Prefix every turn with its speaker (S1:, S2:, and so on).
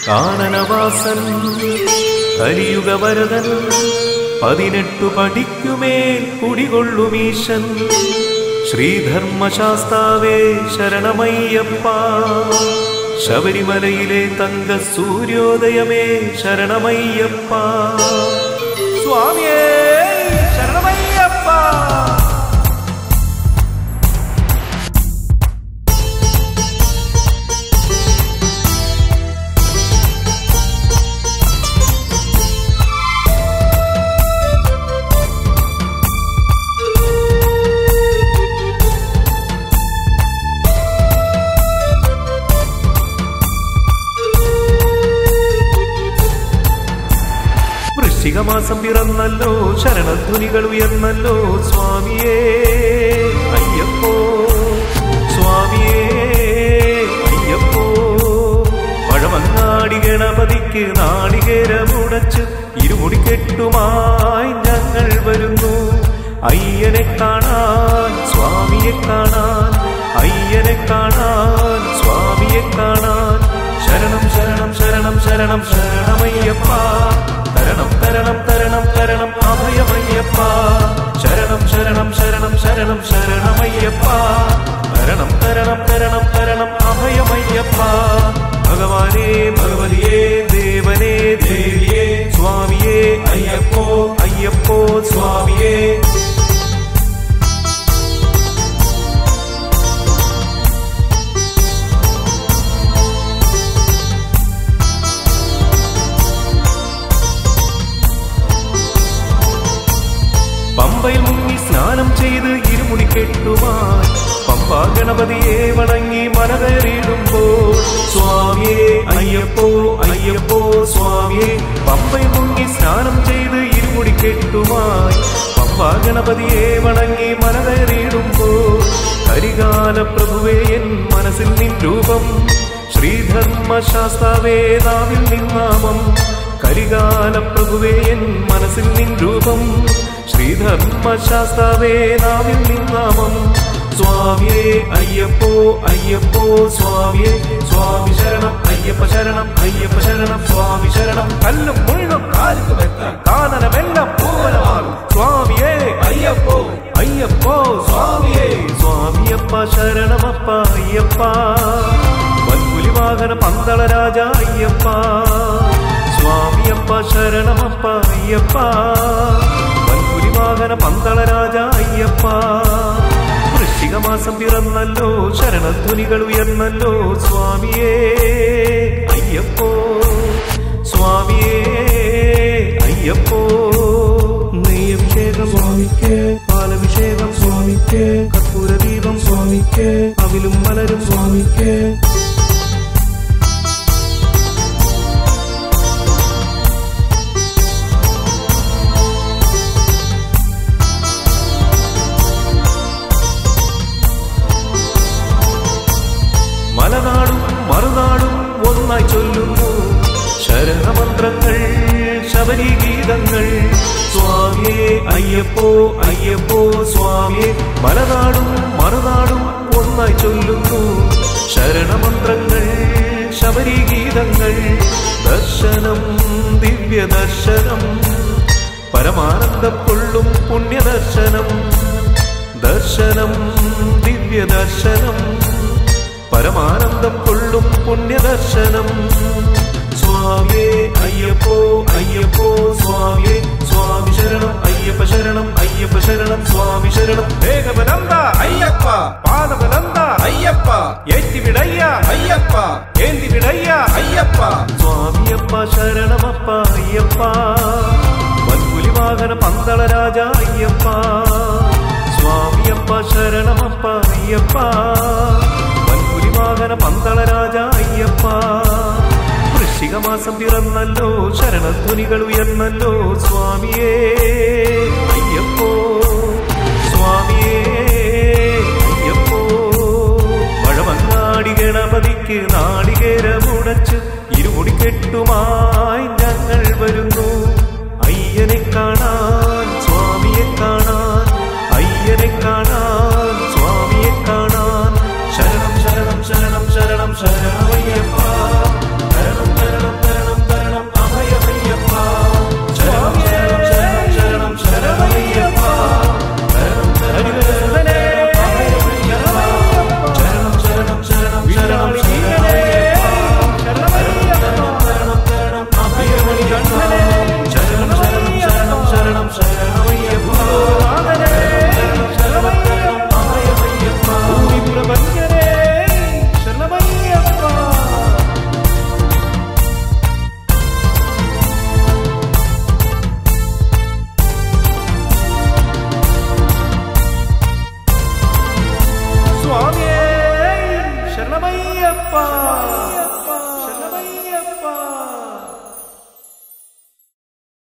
S1: കാനനവാസൻ കലിയുഗ വരദൻ പതിനെട്ടു പടിക്കുമേൽ കുടികൊള്ളുമീശൻ ശ്രീധർമ്മശാസ്താവേ ശരണമയ്യപ്പ ശബരിമലയിലെ തങ്ക സൂര്യോദയമേ ശരണമയ്യപ്പ സ്വാമിയേ ശരണമയ്യപ്പ വൃശ്ചികമാസം പിറന്നല്ലോ ശരണധ്വനികൾ ഉയർന്നല്ലോ സ്വാമിയേ അയ്യപ്പോ സ്വാമിയേ അയ്യപ്പോ പഴമങ്ങാടി ഗണപതിക്ക് നാളികേരമുടച്ച് ഇരുമുടിക്കെട്ടുമായി ഞങ്ങൾ വരുന്നു അയ്യനെ കാണാൻ സ്വാമിയെ കാണാൻ അയ്യനെ കാണാൻ സ്വാമിയെ കാണാൻ ശരണം ശരണം ശരണം ശരണം ശരണമയ്യപ്പ തരണം തരണം തരണം തരണം അഭയമയ്യപ്പ ശരണം ശരണം ശരണം ശരണം ശരണമയ്യപ്പ തരണം തരണം തരണം തരണം അഭയമയ്യപ്പ ഭഗവാനേ ഭഗവതിയേ ദേവനേ ദേവിയേ സ്വാമിയേ അയ്യപ്പോ അയ്യപ്പോ സ്വാമിയേ പമ്പയിൽ മുങ്ങി സ്നാനം ചെയ്ത് ഇരുമുടി കെട്ടുവാൻ പമ്പ ഗണപതിയെ വണങ്ങി മനകയറിയിടുമ്പോൾ സ്വാമിയെ അയ്യപ്പോ അയ്യപ്പോ സ്വാമിയെ പമ്പയിൽ മുങ്ങി സ്നാനം ചെയ്ത് ഇരുമുടി കെട്ടുവാൻ പമ്പ ഗണപതിയെ വണങ്ങി മനകയറിയിടുമ്പോൾ കരികാല പ്രഭുവേ എൻ മനസ്സിൽ നിൻ രൂപം ശ്രീധർമ്മശാസ്താവേ നാവിൽ നിന്നാമം കരികാല പ്രഭുവേ എൻ മനസ്സിൽ നിൻ രൂപം ശ്രീധർമ്മശാസ്താവേ നാവിൽ നിന്നാമം സ്വാമിയേ അയ്യപ്പോ അയ്യപ്പോ സ്വാമിയേ സ്വാമി ശരണം അയ്യപ്പ ശരണം അയ്യപ്പ ശരണം സ്വാമി ശരണം കല്ലും മുഴുവൻ കാലുക്കുമെത്താൻ കാനനമെല്ലാം പൂവനമാകും സ്വാമിയേ അയ്യപ്പോ അയ്യപ്പോ സ്വാമിയേ സ്വാമിയപ്പ ശരണമപ്പ അയ്യപ്പ വൻപുലിവാഹന പന്തള രാജ അയ്യപ്പ സ്വാമിയപ്പ ശരണമപ്പ അയ്യപ്പ വൻപുലിവാഹന പന്തള രാജ അയ്യപ്പ വൃശ്ചികമാസം പിറന്നല്ലോ ശരണധ്വനികൾ ഉയർന്നല്ലോ സ്വാമിയേ അയ്യപ്പോ സ്വാമിയേ അയ്യപ്പോ നെയ്യഭിഷേകം
S2: സ്വാമിക്ക്
S1: പാലഭിഷേകം
S2: സ്വാമിക്ക്
S1: കർപ്പൂരദീപം
S2: സ്വാമിക്ക്
S1: അവിലും മലരും
S2: സ്വാമിക്ക്
S1: മലനാടും മറുനാടും ഒന്നായി ചൊല്ലുന്നു ശരണമന്ത്രങ്ങൾ ശബരിഗീതങ്ങൾ സ്വാമിയെ അയ്യപ്പോ അയ്യപ്പോ സ്വാമിയെ മലനാടും മറുനാടും ഒന്നായി ചൊല്ലുന്നു ശരണമന്ത്രങ്ങൾ ശബരിഗീതങ്ങൾ ദർശനം ദിവ്യ ദർശനം പരമാനന്ദം കൊള്ളും പുണ്യദർശനം ദർശനം ദിവ്യ ദർശനം പരമാനന്ദം കൊള്ളും പുണ്യദർശനം സ്വാമിയേ അയ്യപ്പോ അയ്യപ്പോ സ്വാമിയേ സ്വാമി ശരണം അയ്യപ്പ ശരണം അയ്യപ്പ ശരണം സ്വാമി ശരണം വേഗബലന്ത
S2: അയ്യപ്പ
S1: പാദബലന്ത
S2: അയ്യപ്പ
S1: ഏറ്റിവിടയ്യ
S2: അയ്യപ്പ
S1: ഏന്തിവിടയ്യ
S2: അയ്യപ്പ
S1: സ്വാമിയപ്പ ശരണമപ്പ അയ്യപ്പ വൻപുലിവാഹന പന്തള രാജ അയ്യപ്പ സ്വാമിയപ്പ ശരണമപ്പ അയ്യപ്പ വൻപുലിവാഹന പന്തള രാജ അയ്യപ്പ വൃശ്ചികമാസം പിറന്നല്ലോ ശരണധ്വനികൾ ഉയർന്നല്ലോ സ്വാമിയേ അയ്യപ്പോ സ്വാമിയേ അയ്യപ്പോ മഴമങ്ങാടി ഗണപതിക്ക് നാളികേരമുടച്ച് ഇരുമുടിക്കെട്ടുമായി ഞങ്ങൾ വരുന്നു അയ്യനെ കാണാൻ സ്വാമിയെ കാണാൻ അയ്യനെ കാണാൻ സ്വാമിയെ കാണാൻ ശരണം ശരണം ശരണം ശരണം ശരണം